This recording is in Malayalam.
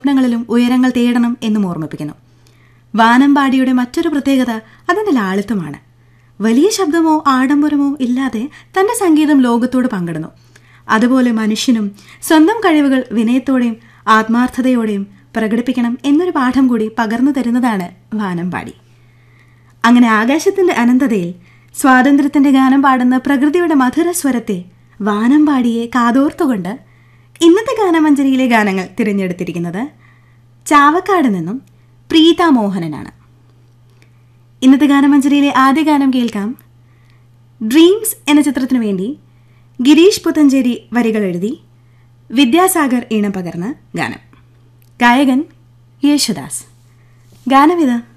സ്വപ്നങ്ങളിലും ഉയരങ്ങൾ തേടണം എന്നും ഓർമ്മിപ്പിക്കുന്നു വാനമ്പാടിയുടെ മറ്റൊരു പ്രത്യേകത അതിൻ്റെ ലാളിത്യമാണ് വലിയ ശബ്ദമോ ആഡംബരമോ ഇല്ലാതെ തന്റെ സംഗീതം ലോകത്തോട് പങ്കിടുന്നു അതുപോലെ മനുഷ്യനും സ്വന്തം കഴിവുകൾ വിനയത്തോടെയും ആത്മാർത്ഥതയോടെയും പ്രകടിപ്പിക്കണം എന്നൊരു പാഠം കൂടി പകർന്നു തരുന്നതാണ് വാനമ്പാടി അങ്ങനെ ആകാശത്തിന്റെ അനന്തതയിൽ സ്വാതന്ത്ര്യത്തിന്റെ ഗാനം പാടുന്ന പ്രകൃതിയുടെ മധുരസ്വരത്തെ വാനമ്പാടിയെ കാതോർത്തുകൊണ്ട് ഇന്നത്തെ ഗാനമഞ്ജരിയിലെ ഗാനങ്ങൾ തിരഞ്ഞെടുത്തിരിക്കുന്നത് ചാവക്കാട് നിന്നും പ്രീത മോഹനനാണ് ഇന്നത്തെ ഗാനമഞ്ജരിയിലെ ആദ്യ ഗാനം കേൾക്കാം ഡ്രീംസ് എന്ന ചിത്രത്തിനു വേണ്ടി ഗിരീഷ് പുത്തഞ്ചേരി വരികൾ എഴുതി വിദ്യാസാഗർ ഈണം പകർന്ന ഗാനം ഗായകൻ യേശുദാസ് ഗാനമിത്